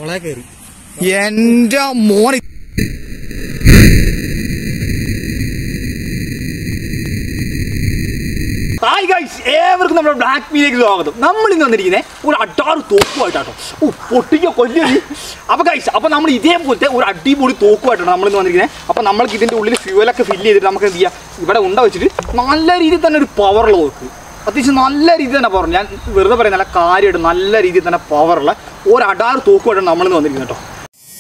മുള കയറി എന്റെ മോൻ ഹായ് ഗൈസ് ഏവർക്കും നമ്മുടെ ബ്ലാക്ക് മീലേക്ക് സ്വാഗതം നമ്മൾ ഇന്ന് വന്നിരിക്കുന്നത് ഒരു അട്ടാറ് തോക്കുമായിട്ടാട്ടോ ഓ പൊട്ടിക്കോ കൊല്ലി അപ്പൊ ഗൈസ് അപ്പൊ നമ്മൾ ഇതേപോലത്തെ ഒരു അടിപൊളി തോക്കുമായിട്ടാണ് നമ്മൾ ഇന്ന് വന്നിരിക്കുന്നത് അപ്പൊ നമ്മൾക്ക് ഇതിന്റെ ഉള്ളിൽ ഫ്യൂവലൊക്കെ ഫില്ല് ചെയ്തിട്ട് നമുക്ക് എന്ത് ചെയ്യാം ഇവിടെ ഉണ്ട വെച്ചിട്ട് നല്ല രീതിയിൽ തന്നെ ഒരു പവറുള്ള തോക്ക് അത്യാവശ്യം നല്ല രീതിയിൽ തന്നെ പവർ ഞാൻ വെറുതെ പറയാം നല്ല കാര്യമായിട്ട് നല്ല രീതിയിൽ തന്നെ പവറുള്ള ഒരു അടാറ് തോക്കുമായിട്ടാണ് നമ്മൾ ഇന്ന് വന്നിരിക്കുന്നത് കേട്ടോ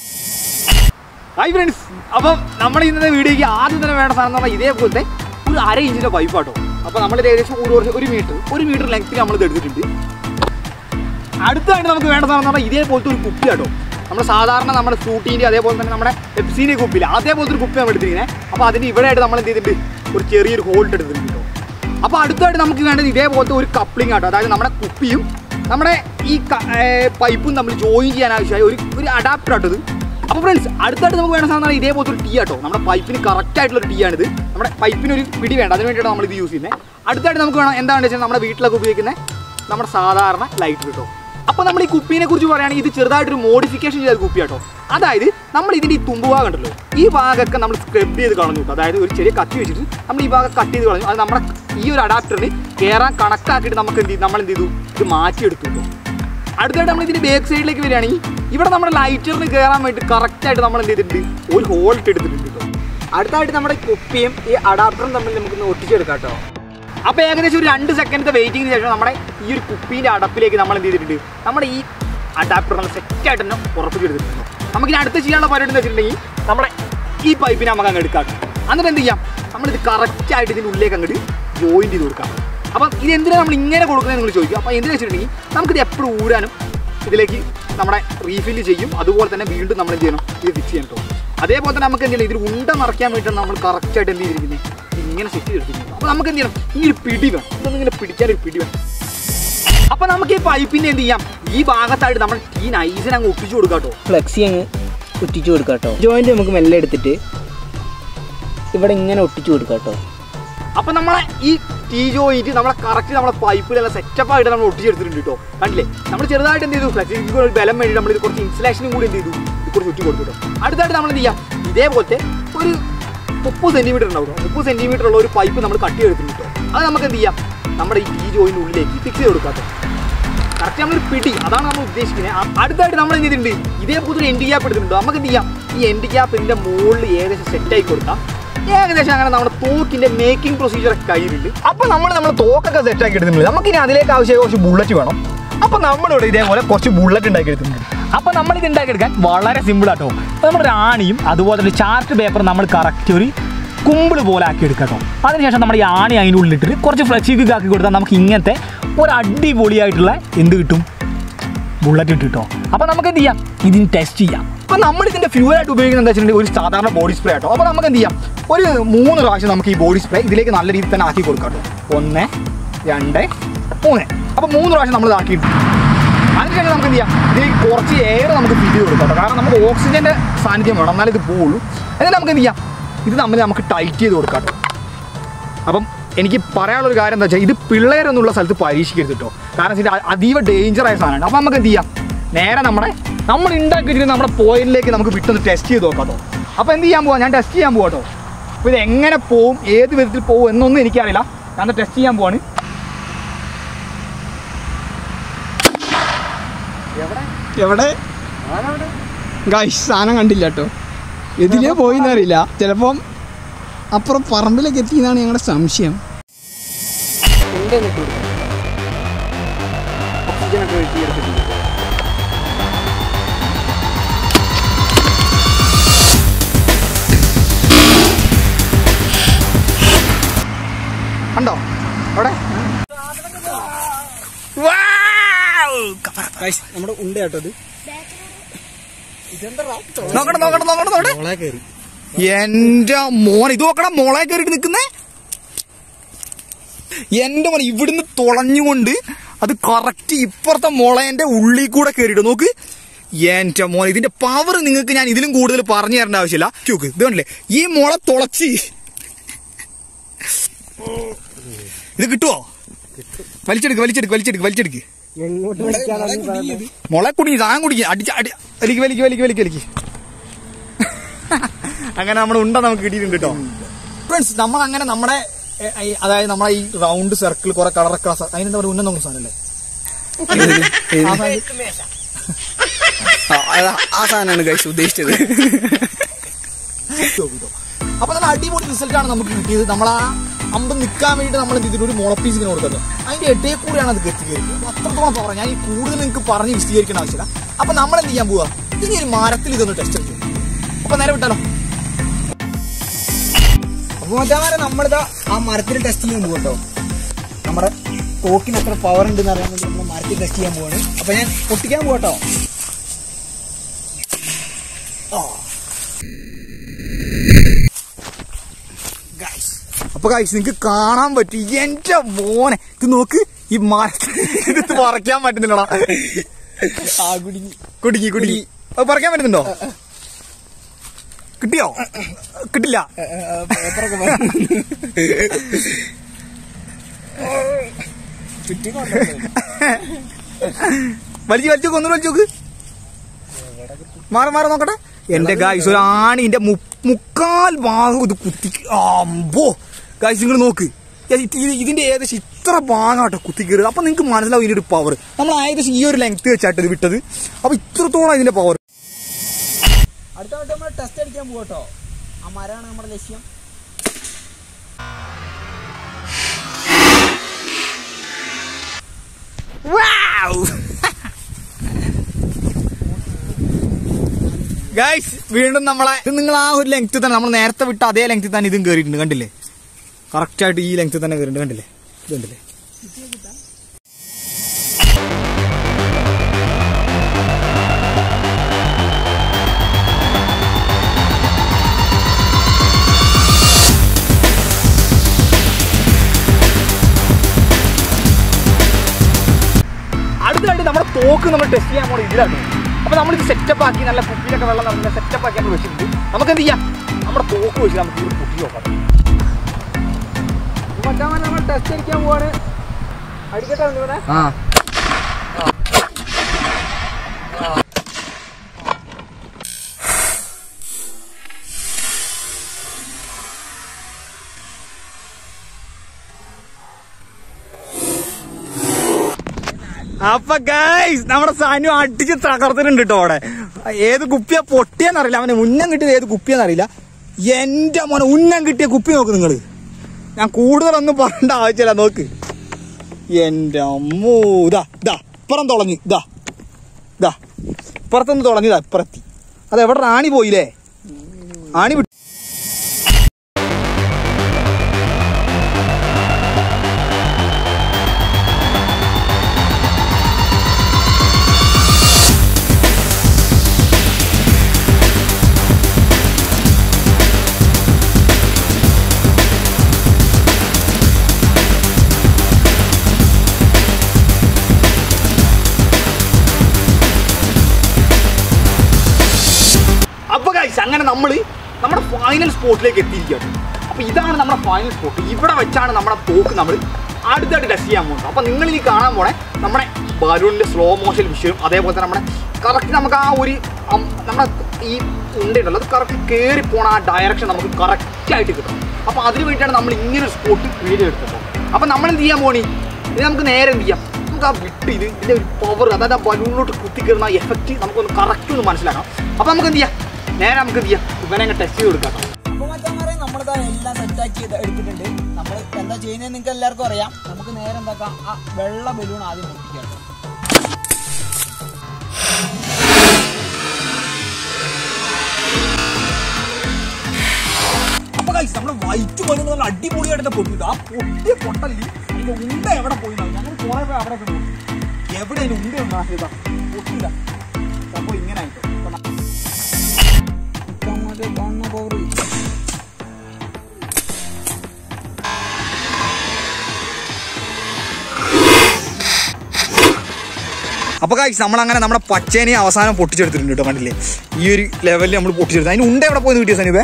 ഹായ് ഫ്രണ്ട്സ് അപ്പം നമ്മൾ ഇന്നത്തെ വീഡിയോയ്ക്ക് ആദ്യം തന്നെ വേണ്ട സാധനം എന്ന് പറഞ്ഞാൽ ഇതേപോലത്തെ ഒരു അര ഇഞ്ചിന്റെ പൈപ്പാട്ടോ അപ്പോൾ നമ്മൾ ഏകദേശം ഒരു വർഷം ഒരു മീറ്റർ ഒരു മീറ്റർ ലെങ്ത്തിൽ നമ്മൾ ഇത് എടുത്തിട്ടുണ്ട് അടുത്തായിട്ട് നമുക്ക് വേണ്ട സാധനം എന്ന് പറഞ്ഞാൽ ഇതേപോലത്തെ ഒരു കുപ്പി കേട്ടോ നമ്മൾ സാധാരണ നമ്മുടെ ഫ്രൂട്ടീൻ്റെ അതേപോലെ തന്നെ നമ്മുടെ എപ്സീൻ്റെ കുപ്പിയില്ല അതേപോലത്തെ ഒരു കുപ്പി നമ്മൾ എടുത്തിരിക്കുന്നത് അപ്പോൾ അതിന് ഇവിടെ ആയിട്ട് നമ്മൾ എന്ത് ചെയ്തിട്ടുണ്ട് ഒരു ചെറിയൊരു ഹോൾട്ട് എടുത്തിട്ടുണ്ട് കേട്ടോ അപ്പോൾ അടുത്തായിട്ട് നമുക്ക് വേണ്ടത് ഇതേപോലത്തെ ഒരു കപ്ലിംഗ് ആട്ടോ അതായത് നമ്മുടെ കുപ്പിയും നമ്മുടെ ഈ ക- ഏ, പൈപ്പും തമ്മിൽ ജോയിൻ ചെയ്യാൻ ആവശ്യമായ ഒരു ഒരു അഡാപ്റ്റർ ആട്ടോ ഇത് അപ്പോൾ ഫ്രണ്ട്സ് അടുത്തായിട്ട് നമുക്ക് വേണ്ട സാധനം ഇതേപോലത്തെ ഒരു ടീ ആട്ടോ നമ്മുടെ പൈപ്പിന് കറക്റ്റ് ആയിട്ടുള്ള ഒരു ടീ ആണിത് നമ്മുടെ പൈപ്പിന് ഒരു പിടി വേണ്ട അതിന് വേണ്ടിയിട്ടാണ് നമ്മൾ ഇത് യൂസ് ചെയ്യുന്നത് അടുത്തായിട്ട് നമുക്ക് വേണം എന്താണെന്ന് വെച്ചാൽ നമ്മുടെ വീട്ടിലൊക്കെ ഉപയോഗിക്കുന്ന നമ്മുടെ സാധാരണ ലൈറ്റ് കിട്ടോ അപ്പോൾ നമ്മൾ ഈ കുപ്പീനെ കുറിച്ച് പറയുകയാണെങ്കിൽ ഇത് ചെറുതായിട്ടൊരു മോഡിഫിക്കേഷൻ ചെയ്ത കുപ്പി കേട്ടോ അതായത് നമ്മൾ ഇതിൻ്റെ ഈ തുമ്പ് ഭാഗം ഉണ്ടല്ലോ ഈ ഭാഗമൊക്കെ നമ്മൾ സ്ക്രബ് ചെയ്ത് കളഞ്ഞു കേട്ടോ അതായത് ഒരു ചെറിയ കത്തി വെച്ചിട്ട് നമ്മൾ ഈ ഭാഗം കട്ട് ചെയ്ത് കളഞ്ഞു അത് നമ്മുടെ ഈ ഒരു അഡാപ്റ്ററിന് കയറാൻ കണക്കാക്കിയിട്ട് നമുക്ക് എന്ത് ചെയ്തു നമ്മൾ എന്ത് ചെയ്തു ഇത് മാറ്റിയെടുത്തു കേട്ടോ അടുത്തായിട്ട് നമ്മൾ ഇതിന്റെ ബാക്ക് സൈഡിലേക്ക് വരികയാണെങ്കിൽ ഇവിടെ നമ്മുടെ ലൈറ്ററിന് കയറാൻ വേണ്ടി കറക്റ്റ് ആയിട്ട് നമ്മൾ എന്ത് ചെയ്തിട്ടുണ്ട് ഒരു ഹോൾട്ട് എടുത്തിട്ടുണ്ട് കേട്ടോ അടുത്തായിട്ട് നമ്മുടെ കുപ്പിയും ഈ അഡാപ്റ്ററും തമ്മിൽ നമുക്കൊന്ന് ഒട്ടിച്ചെടുക്കാം കേട്ടോ അപ്പോൾ ഏകദേശം ഒരു രണ്ട് സെക്കൻഡത്തെ വെയിറ്റിംഗിന് ശേഷം നമ്മുടെ ഈ ഒരു കുപ്പീൻ്റെ അടപ്പിലേക്ക് നമ്മൾ എന്ത് ചെയ്തിട്ടുണ്ട് നമ്മുടെ ഈ അഡാപ്റ്റർ നമ്മൾ സെറ്റായിട്ട് തന്നെ ഉറപ്പിച്ചെടുത്തിട്ടുണ്ട് നമുക്കിനി അടുത്ത് ചെയ്യാനുള്ള പരിപാടി എന്ന് വെച്ചിട്ടുണ്ടെങ്കിൽ നമ്മുടെ ഈ പൈപ്പിനെ നമുക്ക് അങ്ങ് എടുക്കാം കേട്ടോ. എന്നിട്ട് എന്ത് ചെയ്യാം നമ്മളിത് കറക്റ്റ് ആയിട്ട് ഇതിൻ്റെ ഉള്ളിലേക്ക് അങ്ങോട്ട് ജോയിൻ ചെയ്ത് കൊടുക്കാം അപ്പം ഇത് എന്തിനാണ് നമ്മൾ ഇങ്ങനെ കൊടുക്കുന്നത് നിങ്ങൾ ചോദിക്കും അപ്പോൾ എന്തിനാ വെച്ചിട്ടുണ്ടെങ്കിൽ നമുക്കിത് എപ്പോഴും ഊരാനും ഇതിലേക്ക് നമ്മുടെ റീഫില്ല് ചെയ്യും അതുപോലെ തന്നെ വീണ്ടും നമ്മൾ എന്ത് ചെയ്യണം ഇത് ഫിക്സ് ചെയ്യണം കേട്ടോ അതേപോലെ തന്നെ നമുക്ക് എന്ത് ചെയ്യണം ഇതിൽ ഉണ്ട നിറയ്ക്കാൻ വേണ്ടിയിട്ടാണ് നമ്മൾ കറക്റ്റായിട്ട് എന്ത് ചെയ്തിരിക്കുന്നത് ഇങ്ങനെ സെറ്റ് ചെയ്തിരിക്കുന്നത് അപ്പോൾ നമുക്ക് എന്ത് ചെയ്യണം ഈ ഒരു പിടി വേണം ഇതൊന്നും ഇങ്ങനെ പിടിക്കാൻ ഒരു പിടി വേണം അപ്പോൾ നമുക്ക് ഈ പൈപ്പിനെ എന്ത് ചെയ്യാം ഈ ഭാഗത്തായിട്ട് നമ്മൾ ഈ നൈസിനെ അങ്ങ് ഒട്ടിച്ചു കൊടുക്കാം കേട്ടോ ഫ്ലെക്സി അങ്ങ് ഒട്ടിച്ചു കൊടുക്കാം കേട്ടോ ജോയിന്റ് നമുക്ക് മെല്ലെ എടുത്തിട്ട് ഇവിടെ ഇങ്ങനെ ഒട്ടിച്ചു കൊടുക്കാം കേട്ടോ അപ്പോൾ നമ്മളെ ഈ ടീ ജോയിന്റ് നമ്മളെ കറക്റ്റ് നമ്മളെ പൈപ്പിലെല്ലാം സെറ്റപ്പ് ആയിട്ട് നമ്മൾ ഒട്ടിച്ചെടുത്തിട്ടുണ്ട് കേട്ടോ കണ്ടില്ലേ നമ്മൾ ചെറുതായിട്ട് എന്ത് ചെയ്തു ഫ്ലെക്സിക്ക് ഒരു ബലം വേണ്ടി നമ്മൾ ഇത് കുറച്ച് ഇൻസുലേഷനും കൂടി എന്ത് ചെയ്തു ഇത് കുറച്ച് ചുറ്റി കൊടുത്തു കേട്ടോ അടുത്തായിട്ട് നമ്മൾ എന്ത് ചെയ്യാം ഇതേപോലത്തെ ഒരു മുപ്പത് സെന്റിമീറ്റർ ഉണ്ടാവും കേട്ടോ. മുപ്പത് സെന്റിമീറ്റർ ഉള്ള ഒരു പൈപ്പ് നമ്മൾ കട്ട് ചെയ്തെടുത്തിട്ടുണ്ട് കേട്ടോ അത് നമുക്ക് എന്ത് ചെയ്യാം നമ്മുടെ ഈ ടീ ജോയിന്റ് ഉള്ളിലേക്ക് ഫിക്സ് ചെയ്ത് കൊടുക്കാം കേട്ടോ കറക്റ്റ് നമ്മളൊരു പിടി അതാണ് നമ്മൾ ഉദ്ദേശിക്കുന്നത് ആ- അടുത്തായിട്ട് നമ്മൾ എന്ത് ചെയ്തിട്ടുണ്ട് ഇതേപോലത്തെ ഒരു എൻഡ് ക്യാപ്പ് എടുത്തിട്ടുണ്ട് നമുക്ക് എന്ത് ചെയ്യാം ഈ എൻഡ് ക്യാപ്പ് ഇതിന്റെ മുകളിൽ ഏകദേശം സെറ്റ് ആയി കൊടുക്കാം ഏകദേശം അങ്ങനെ നമ്മുടെ തോക്കിന്റെ മേക്കിംഗ് പ്രൊസീജിയർ ഒക്കെ കയ്യിലുണ്ട് അപ്പൊ നമ്മൾ നമ്മുടെ തോക്കൊക്കെ സെറ്റ് ആക്കി എടുത്തിട്ടുണ്ട് നമുക്ക് ഇനി അതിലേക്ക് ആവശ്യമായ കുറച്ച് ബുള്ളറ്റ് വേണം അപ്പൊ നമ്മളിവിടെ ഇതേപോലെ കുറച്ച് ബുള്ളറ്റ് ഉണ്ടാക്കി എടുത്തിട്ടുണ്ട് അപ്പൊ നമ്മൾ ഇത് ഉണ്ടാക്കിയെടുക്കാൻ വളരെ സിമ്പിൾ ആട്ടോ നമ്മുടെ ആണിയും അതുപോലെ തന്നെ ചാർട്ട് പേപ്പർ നമ്മൾ കറക്റ്റ് ഒരു കുമ്പിൾ പോലെ ആക്കി എടുക്കാം കേട്ടോ അതിനുശേഷം നമ്മുടെ ഈ ആണി അതിൻ്റെ ഉള്ളിലിട്ട് കുറച്ച് ഫ്ലെക്സിബിൾ ആക്കി കൊടുത്താൽ നമുക്ക് ഇങ്ങനത്തെ ഒരു അടിപൊളിയായിട്ടുള്ള എന്ത് കിട്ടും ബുള്ളറ്റ് ഇട്ട് കേട്ടോ അപ്പോൾ നമുക്ക് എന്ത് ചെയ്യാം ഇതിന് ടെസ്റ്റ് ചെയ്യാം അപ്പോൾ നമ്മൾ ഇതിൻ്റെ ഫ്യൂലായിട്ട് ഉപയോഗിക്കുന്നത് എന്താ വെച്ചിട്ടുണ്ടെങ്കിൽ ഒരു സാധാരണ ബോഡി സ്പ്രേ ആട്ടോ അപ്പോൾ നമുക്ക് എന്ത് ചെയ്യാം ഒരു മൂന്ന് പ്രാവശ്യം നമുക്ക് ഈ ബോഡി സ്പ്രേ ഇതിലേക്ക് നല്ല രീതിയിൽ തന്നെ ആക്കി കൊടുക്കാം കേട്ടോ ഒന്ന് രണ്ട് മൂന്ന് അപ്പോൾ മൂന്ന് പ്രാവശ്യം നമ്മൾ ഇതാക്കിയിട്ട് അതിനുശേഷം നമുക്ക് എന്ത് ചെയ്യാം ഇതിലേക്ക് കുറച്ച് എയർ നമുക്ക് ഫില്ല് ചെയ്ത് കൊടുക്കാം കേട്ടോ. കാരണം നമുക്ക് ഓക്സിജൻ്റെ സാന്നിധ്യം വേണം എന്നാലേ ഇത് പോവുള്ളൂ എന്നിട്ട് നമുക്ക് എന്ത് ചെയ്യാം ഇത് തമ്മിൽ നമുക്ക് ടൈറ്റ് ചെയ്ത് കൊടുക്കാം കേട്ടോ അപ്പം എനിക്ക് പറയാനുള്ള ഒരു കാര്യം എന്താ വെച്ചാൽ ഇത് പിള്ളേരൊന്നുള്ള സ്ഥലത്ത് പരീക്ഷിക്കരുത് കേട്ടോ കാരണം വെച്ചാൽ ഇത് അതീവ ഡേഞ്ചറായ സാധനമാണ് അപ്പം നമുക്ക് എന്ത് ചെയ്യാം നേരെ നമ്മുടെ നമ്മൾ ഉണ്ടാക്കി വെച്ചിട്ട് നമ്മുടെ പോയിന്റിലേക്ക് നമുക്ക് വിട്ടൊന്ന് ടെസ്റ്റ് ചെയ്ത് നോക്കാം കേട്ടോ അപ്പോൾ എന്ത് ചെയ്യാൻ പോവാം ഞാൻ ടെസ്റ്റ് ചെയ്യാൻ പോവാം കേട്ടോ അപ്പോൾ ഇത് എങ്ങനെ പോവും ഏത് വിധത്തിൽ പോവും എന്നൊന്നും എനിക്കറിയില്ല ഞാൻ ടെസ്റ്റ് ചെയ്യാൻ പോവാണ് എവിടെ ഗൈസ് സാധനം കണ്ടില്ല കേട്ടോ എതിലേ പോയിന്ന് അറിയില്ല ചിലപ്പം അപ്പുറം പറമ്പിലേക്ക് എത്തിയെന്നാണ് ഞങ്ങളുടെ സംശയം ഉണ്ട് എന്നിട്ട് കൊടുക്കാം ഓക്സിജൻ ഒക്കെ ഒഴിച്ച് എടുത്തിട്ടുണ്ട് കണ്ടോ അവിടെ ഗൈസ് നമ്മുടെ ഉണ്ട് കേട്ടോ ഇത് നോക്കട്ടെ നോക്കട്ടെ നോക്കട്ടെ നോക്കട്ടെ മുള കയറി എന്റെ മോൻ ഇത് നോക്കണം മോളെ കയറിയിട്ട് നിൽക്കുന്നേ എന്റെ മോൻ ഇവിടുന്ന് തുളഞ്ഞുകൊണ്ട് അത് കറക്റ്റ് ഇപ്പുറത്തെ മുളേന്റെ ഉള്ളിൽ കൂടെ കയറിയിട്ട് നോക്ക് എന്റെ മോൻ ഇതിന്റെ പവർ നിങ്ങൾക്ക് ഞാൻ ഇതിലും കൂടുതൽ പറഞ്ഞു തരേണ്ട ആവശ്യമില്ല നോക്ക് ഇത് കണ്ടില്ലേ ഈ മുള തുളച്ച് ഇത് കിട്ടുവോ വലിച്ചെടുക്ക് വലിച്ചെടുക്ക് വലിച്ചെടുക്ക് വലിച്ചെടുക്ക് എങ്ങോട്ട് വിളിക്കാനാണ് മുള കുടിഞ്ഞ് താൻ കുടിക്കുക അടിച്ച അടി വലിക്ക് വലിക്ക് വലിക്ക് വലിക്ക് വലിക്ക് അങ്ങനെ നമ്മുടെ ഉണ്ട നമുക്ക് കിട്ടിയിട്ടുണ്ട് കേട്ടോ ഫ്രണ്ട്സ് നമ്മൾ അങ്ങനെ നമ്മുടെ എ, ഈ, അതായത് നമ്മളെ ഈ റൗണ്ട് സർക്കിൾ കുറെ കളറൊക്കെ അതിനെന്താ പറയുക ഉന്നം നോക്കുന്ന സാധനല്ലേ ആ സാധനം- ആ സാധനമാണ് ഗൈസ് ഉദ്ദേശിച്ചത് അപ്പൊ നല്ല അടിപൊളി റിസൾട്ട് ആണ് നമുക്ക് കിട്ടിയത് നമ്മൾ ആ അമ്പ് നിൽക്കാൻ വേണ്ടിയിട്ട് നമ്മൾ എന്ത് ചെയ്തിട്ട് ഒരു മുളപ്പീസ് ഇങ്ങനെ കൊടുക്കുന്നത് അതിന്റെ ഇടയിൽ കൂടിയാണ് അത് എത്തിക്കരുത് അത്രത്തോളം പവർ ഞാൻ ഈ കൂടുതൽ നിങ്ങൾക്ക് പറഞ്ഞ് വിശദീകരിക്കേണ്ട ആവശ്യമില്ല അപ്പൊ നമ്മൾ എന്ത് ചെയ്യാൻ പോവാ ഇനി ഒരു മരത്തിൽ ഇതൊന്ന് ടെസ്റ്റ് ചെയ്യും അപ്പൊ നേരെ വിട്ടാലോ അപ്പൊ മറ്റേ നമ്മളിതാ ആ മരത്തിൽ ടെസ്റ്റ് ചെയ്യാൻ പോകും കേട്ടോ നമ്മുടെ തോക്കിന് എത്ര പവർ ഉണ്ടെന്ന് അറിയാൻ വേണ്ടി നമ്മൾ മരത്തിൽ ടെസ്റ്റ് ചെയ്യാൻ പോവാണ് അപ്പൊ ഞാൻ പൊട്ടിക്കാൻ പോകട്ടോ അപ്പൊ കാഴ്ച നിങ്ങക്ക് കാണാൻ പറ്റും എന്റെ മോനെ ഇത് നോക്ക് ഈ മരത്തിൽ ഇത് പറിക്കാൻ പറ്റുന്നില്ലടാ ആ കുടുങ്ങി കുടുങ്ങി കുടുങ്ങി അത് പറിക്കാൻ പറ്റുന്നുണ്ടോ കിട്ടിയോ കിട്ടില്ല പേപ്പറൊക്കെ ചുറ്റി വലിച്ചു വലിച്ചു കൊന്നു വലിച്ചു നോക്ക് മാറി മാറി നോക്കട്ടെ എന്റെ ഗായ്സ് ഒരു ആണിന്റെ മു- മുക്കാൽ ഭാഗം ഇത് കുത്തി അമ്പോ ഗായ്സ് നിങ്ങൾ നോക്ക് ഇത് ഇത് ഇതിന്റെ ഏകദേശം ഇത്ര ഭാഗമാട്ടോ കുത്തി കയറുക അപ്പൊ നിങ്ങൾക്ക് മനസ്സിലാവും ഇതിന്റെ ഒരു പവർ നമ്മൾ ഏകദേശം ഈ ഒരു ലെങ്ത് വെച്ചാട്ടോ ഇത് വിട്ടത് അപ്പൊ ഇത്രത്തോളം ഇതിന്റെ പവർ അടുത്ത വട്ടം നമ്മൾ ടെസ്റ്റ് അടിക്കാൻ പോകട്ടോ ആ മരമാണ് നമ്മുടെ ലക്ഷ്യം ഗൈസ് വീണ്ടും നമ്മളെ ഇത് നിങ്ങൾ ആ ഒരു ലെങ്ത് തന്നെ നമ്മൾ നേരത്തെ വിട്ട അതേ ലെങ്ത് തന്നെ ഇതും കയറിയിട്ടുണ്ട് കണ്ടില്ലേ കറക്റ്റ് ആയിട്ട് ഈ ലെങ്ത് തന്നെ കയറിയിട്ടുണ്ട് കണ്ടില്ലേ ഇത് കണ്ടില്ലേ അടുത്തതായിട്ട് നമ്മുടെ തോക്ക് നമ്മൾ ടെസ്റ്റ് ചെയ്യാൻ പോണത് ഇതിലാണ് അപ്പൊ നമ്മളിത് സെറ്റപ്പ് ആക്കി നല്ല കുപ്പിയിലൊക്കെ വെള്ളം നിറഞ്ഞ സെറ്റപ്പ് ആക്കി നമ്മൾ വെച്ചിട്ടുണ്ട് നമുക്ക് എന്ത് ചെയ്യാം നമ്മുടെ തോക്ക് വെച്ച് നമുക്ക് ഇത് പൊട്ടി നോക്കാം മറ്റാ നമ്മൾ ടെസ്റ്റ് അടിക്കാൻ പോവാണ് അടിക്കട്ടെ ഇവിടെ ആ അപ്പൊ ഗൈസ് നമ്മുടെ സാനു അടിച്ച് തകർത്തിട്ടുണ്ട് കേട്ടോ അവിടെ ഏത് കുപ്പിയാ പൊട്ടിയെന്നറിയില്ല അവന് ഉന്നം കിട്ടിയത് ഏത് കുപ്പിയാന്നറിയില്ല എന്റെ മോനെ ഉന്നം കിട്ടിയ കുപ്പി നോക്ക് നിങ്ങള് ഞാൻ കൂടുതലൊന്നും പറയേണ്ട ആവശ്യമില്ല നോക്ക് എന്റെ അമ്മോ ഇതാ ഇതാ ഇപ്പുറം തുളഞ്ഞു ഇതാ ഇതാ ഇപ്പുറത്തൊന്ന് തുളഞ്ഞു ഇതാ ഇപ്പുറത്തി അത് എവിടെ റാണി പോയില്ലേ ആണി വിട്ടു അപ്പൊ ഗൈസ് അങ്ങനെ നമ്മൾ നമ്മുടെ ഫൈനൽ സ്പോട്ടിലേക്ക് എത്തിയിരിക്കുകയാണ് അപ്പൊ ഇതാണ് നമ്മുടെ ഫൈനൽ സ്പോട്ട് ഇവിടെ വെച്ചാണ് നമ്മുടെ തോക്ക് നമ്മൾ അടുത്തായിട്ട് ടെസ്റ്റ് ചെയ്യാൻ പോകുന്നത് അപ്പൊ നിങ്ങൾ ഇനി കാണാൻ പോണേ നമ്മുടെ ബലൂണിന്റെ സ്ലോ മോഷൻ വിഷയം അതേപോലെ തന്നെ നമ്മുടെ കറക്റ്റ് നമുക്ക് ആ ഒരു അം- നമ്മുടെ ഈ ഉണ്ടല്ലോ അത് കറക്റ്റ് കയറി പോണ ആ ഡയറക്ഷൻ നമുക്ക് കറക്റ്റ് ആയിട്ട് കിട്ടും അപ്പൊ അതിന് വേണ്ടിയിട്ടാണ് നമ്മൾ ഇങ്ങനെ ഒരു സ്പോട്ട് ക്രിയേറ്റ് എടുത്തത് അപ്പൊ നമ്മൾ എന്ത് ചെയ്യാൻ പോണി ഇത് നമുക്ക് നേരെ എന്ത് ചെയ്യാം നമുക്ക് ആ വിട്ട് ഇത് ഇതിന്റെ ഒരു പവർ അതായത് ആ ബലൂണിലോട്ട് കുത്തിക്കയറുന്ന എഫക്റ്റ് നമുക്കൊന്ന് കറക്റ്റ് ഒന്ന് മനസ്സിലാക്കാം അപ്പൊ നമുക്ക് എന്ത് ചെയ്യാം നേരെ നമുക്ക് എന്ത് ചെയ്യാം ഇവനെ അങ്ങ് ടെസ്റ്റ് ചെയ്ത് കൊടുക്കാം കേട്ടോ. അപ്പൊ മറ്റന്മാരെ നമ്മളിതാ എല്ലാം സെറ്റാക്കി എടുത്തിട്ടുണ്ട് നമ്മൾ എന്താ ചെയ്യുന്നത് നിങ്ങൾക്ക് എല്ലാവർക്കും അറിയാം നമുക്ക് നേരെ എന്താക്കാം ആ വെള്ള ബലൂൺ ആദ്യം പൊട്ടിക്കാം കേട്ടോ. അപ്പൊ guys, നമ്മുടെ വൈറ്റ് ബലൂൺ നല്ല അടിപൊളിയായിട്ട് പൊട്ടിയിട്ട് ആ പൊട്ടിയ പൊട്ടല് അതിന്റെ ഉണ്ട എവിടെ പോയി ഞങ്ങൾ കുറെ പേര് അവിടെ നോക്കി എവിടെ അതിന്റെ ഉണ്ട ഉണ്ടാക്കിയതാ പൊട്ടില്ല അപ്പൊ ഇങ്ങനെ ആയിട്ട് അപ്പൊ ന- ഇഷ്ടംപോലെ കാണുന്ന power. അപ്പൊ കാഴ്ച നമ്മളങ്ങനെ നമ്മുടെ പച്ചേനെ അവസാനം പൊട്ടിച്ചെടുത്തിട്ടുണ്ട് കേട്ടോ കണ്ടില്ലേ ഈ ഒരു ലെവലിൽ നമ്മൾ പൊട്ടിച്ചെടുത്തു അതിന് ഉണ്ട എവിടെ പോയി കിട്ടിയ സനീപേ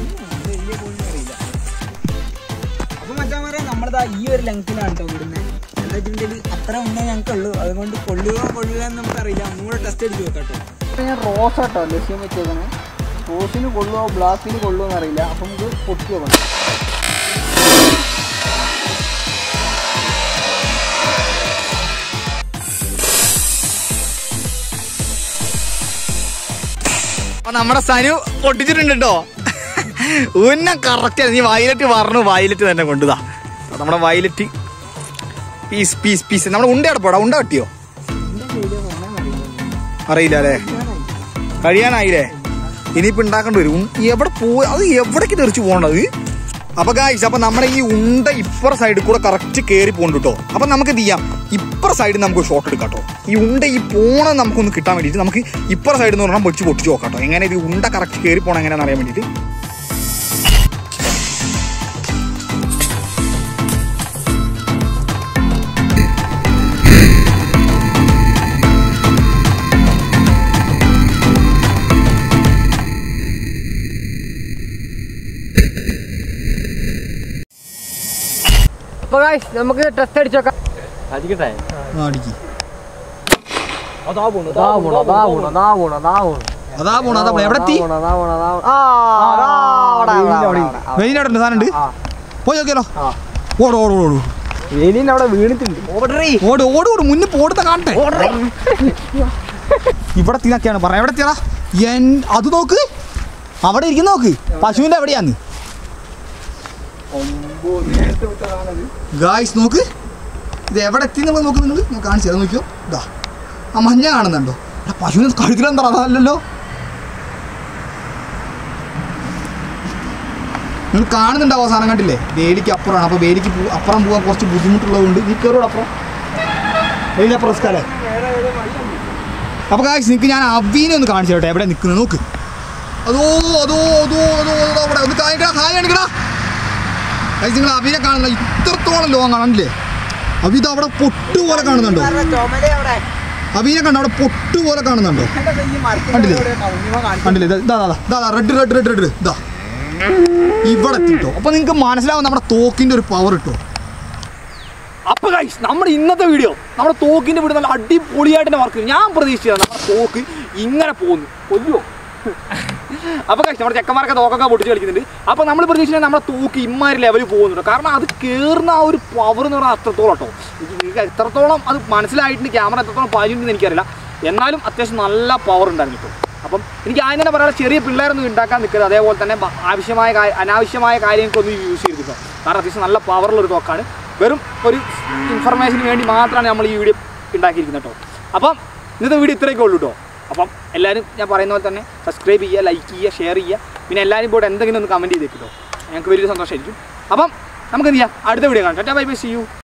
അപ്പൊ മച്ചാമാരെ നമ്മളിതാ ഈ ഒരു ലെങ്ത്തിലാണ് കേട്ടോ വിടുന്നത് എന്താ വെച്ചിട്ടുണ്ടെങ്കിൽ അത്ര ഉണ്ടേ ഞങ്ങൾക്ക് ഉള്ളൂ അതുകൊണ്ട് കൊള്ളുക കൊള്ളുക എന്ന് നമുക്കറിയില്ല ഒന്നുകൂടെ ടെസ്റ്റ് അടിച്ച് നോക്കാം കേട്ടോ ഇപ്പൊ ഞാൻ റോസ് ആട്ടോ ലക്ഷ്യം വെച്ചേക്കണേ റോസിന് കൊള്ളുമോ ബ്ലാക്കിന് കൊള്ളുമോ എന്നറിയില്ല അപ്പം നമുക്ക് പൊട്ടി നോക്കണം അപ്പൊ നമ്മുടെ സനു പൊട്ടിച്ചിട്ടുണ്ട് കേട്ടോ ഉന്നം കറക്റ്റ് നീ വയലറ്റ് പറഞ്ഞു വയലറ്റ് തന്നെ കൊണ്ടുതാ നമ്മുടെ വയലറ്റ് പീസ് പീസ് പീസ് നമ്മുടെ ഉണ്ട അടപ്പോടാ ഉണ്ട കട്ടിയോ അറിയില്ല അല്ലേ കഴിയാനായില്ലേ ഇനിയിപ്പോ ഉണ്ടാക്കേണ്ടി വരും ഉൺ- എവിടെ പോ അത് എവിടേക്ക് തെറിച്ച് പോകണത് അപ്പൊ ഗായ്സ് അപ്പൊ നമ്മുടെ ഈ ഉണ്ട ഇപ്പുറ സൈഡിൽ കൂടെ കറക്റ്റ് കയറി പോകണ്ട കേട്ടോ അപ്പൊ നമുക്ക് എന്ത് ചെയ്യാം ഇപ്പുറ സൈഡിൽ നമുക്ക് ഷോട്ട് എടുക്കാം കേട്ടോ ഈ ഉണ്ട ഈ പോണ നമുക്കൊന്ന് കിട്ടാൻ വേണ്ടിയിട്ട് നമുക്ക് ഇപ്പുറ സൈഡിൽ നിന്ന് പറഞ്ഞാൽ പൊടിച്ച് പൊട്ടിച്ച് നോക്കാം കേട്ടോ എങ്ങനെ ഇത് ഉണ്ട കറക്റ്റ് കയറി പോകണം എങ്ങനെയാണെന്ന് അറിയാൻ വേണ്ടിയിട്ട് അപ്പൊ guys, നമുക്ക് ടെസ്റ്റ് അടിച്ചോക്കാം അടിക്ക് അതാ പോണു അതാ പോണു അതാ പോണു അതാ പോണു അതാ പോണു അതാ പോണ അതാ പോണ എവിടെ എത്തി അതാ പോണു, അതാ പോണു, അതാ പോണു. ആ, അതാ, അവിടെ, അവിടെ, അവിടെ, അവിടെ. വെയിലവിടെ ഉണ്ട് സാധനം ഉണ്ട് ആ. പോയി നോക്കിയാലോ ആ. ഓട് ഓട് ഓട് ഓട് വെയിലിന് അവിടെ വീണിട്ടുണ്ട് ഓടറി ഓട് ഓട് ഓട് മുന്നിൽ പോടുത്ത കാണട്ടെ ഇവിടെ തിനൊക്കെയാണ് പറയാം എവിടെ എത്തിയടാ എൻ അത് നോക്ക് അവിടെ ഇരിക്കുന്ന നോക്ക് പശുവിന്റെ എവിടെയാന്ന് ഗായ്സ് നോക്ക് ഇത് എവിടെ എത്തി നമ്മൾ നോക്ക് നിങ്ങൾ ഞാൻ കാണിച്ചു തരാം നോക്കിയോ ഇതാ ആ മഞ്ഞ കാണുന്നുണ്ടോ എടാ, പശുവിനെ കഴുത്തിലെന്താ അതല്ലല്ലോ നിങ്ങൾ കാണുന്നുണ്ടാവും അവസാനം കണ്ടില്ലേ വേലിക്ക് അപ്പുറമാണ് അപ്പോൾ വേലിക്ക് പോ- അപ്പുറം പോകാൻ കുറച്ച് ബുദ്ധിമുട്ടുള്ളതുകൊണ്ട് നീ കയറോട് അപ്പുറം വേലിനപ്പുറം സ്ഥലേ അപ്പോൾ കാശ് നിൽക്ക് ഞാൻ അവീനെ ഒന്ന് കാണിച്ചു തരട്ടെ എവിടെ നിൽക്കുന്നത് നോക്ക് അതോ അതോ അതോ അതോ അതോ അവിടെ ഒന്ന് കാണിക്കടാ കായ് കാണിക്കടാ കാശ് നിങ്ങൾ അബീനെ കാണുന്ന ഇത്രത്തോളം ലോങ് കാണാനില്ലേ അബി ഇത് അവിടെ പൊട്ട് പോലെ കാണുന്നുണ്ടോ അബീനെ കണ്ടോ അവിടെ പൊട്ട് പോലെ കാണുന്നുണ്ടോ കണ്ടില്ലേ കണ്ടില്ലേ ഇതാ ഇതാ ഇതാ, ഇതാ റെഡ് റെഡ് റെഡ് റെഡ് ഇതാ ഇവിടെ എത്തിട്ടോ അപ്പൊ നിങ്ങൾക്ക് മനസ്സിലാവും നമ്മുടെ തോക്കിന്റെ ഒരു പവർ ഇട്ടോ അപ്പൊ ഗൈസ് നമ്മുടെ ഇന്നത്തെ വീഡിയോ നമ്മുടെ തോക്കിന്റെ വീട് നല്ല അടിപൊളിയായിട്ട് തന്നെ വർക്ക് ചെയ്യും ഞാൻ പ്രതീക്ഷിച്ചത് നമ്മുടെ തോക്ക് ഇങ്ങനെ പോകുന്നു കൊല്ലുവോ അപ്പൊ ഗൈസ് നമ്മുടെ ചെക്കന്മാരൊക്കെ തോക്കൊക്കെ പൊട്ടിച്ച് കളിക്കുന്നുണ്ട് അപ്പൊ നമ്മൾ പ്രതീക്ഷിച്ചത് നമ്മുടെ തോക്ക് ഇമ്മാരി ലെവലിൽ പോകുന്നുണ്ട് കാരണം അത് കയറുന്ന ആ ഒരു പവർ എന്ന് പറഞ്ഞാൽ അത്രത്തോളം കേട്ടോ നിങ്ങൾക്ക് എത്രത്തോളം അത് മനസ്സിലായിട്ടുണ്ട് ക്യാമറ എത്രത്തോളം പാലിട്ടുണ്ടെന്ന് എനിക്കറിയില്ല എന്നാലും അത്യാവശ്യം നല്ല പവർ ഉണ്ടായിരുന്നു കേട്ടോ അപ്പം എനിക്ക് ആദ്യം തന്നെ പറയാം ചെറിയ പിള്ളേരൊന്നും ഉണ്ടാക്കാൻ നിൽക്കരുത് അതേപോലെ തന്നെ ബ- ആവശ്യമായ കാ- അനാവശ്യമായ കാര്യങ്ങൾക്കൊന്നും യൂസ് ചെയ്തിട്ടോ കാരണം അത്യാവശ്യം നല്ല പവറുള്ള ഒരു തോക്കാണ് വെറും ഒരു ഇൻഫർമേഷന് വേണ്ടി മാത്രമാണ് നമ്മൾ ഈ വീഡിയോ ഉണ്ടാക്കിയിരിക്കുന്നത് കേട്ടോ അപ്പം ഇന്നത്തെ വീഡിയോ ഇത്രയൊക്കെ ഉള്ളൂ കേട്ടോ അപ്പം എല്ലാവരും ഞാൻ പറയുന്ന പോലെ തന്നെ സബ്സ്ക്രൈബ് ചെയ്യുക ലൈക്ക് ചെയ്യുക ഷെയർ ചെയ്യുക പിന്നെ എല്ലാവരും പോയിട്ട് എന്തെങ്കിലും ഒന്ന് കമൻറ്റ് ചെയ്തേക്ക് കേട്ടോ ഞങ്ങൾക്ക് വലിയൊരു സന്തോഷമായിരിക്കും അപ്പം നമുക്ക് എന്ത് ചെയ്യാം അടുത്ത വീഡിയോ കാണാം tata bye bye see U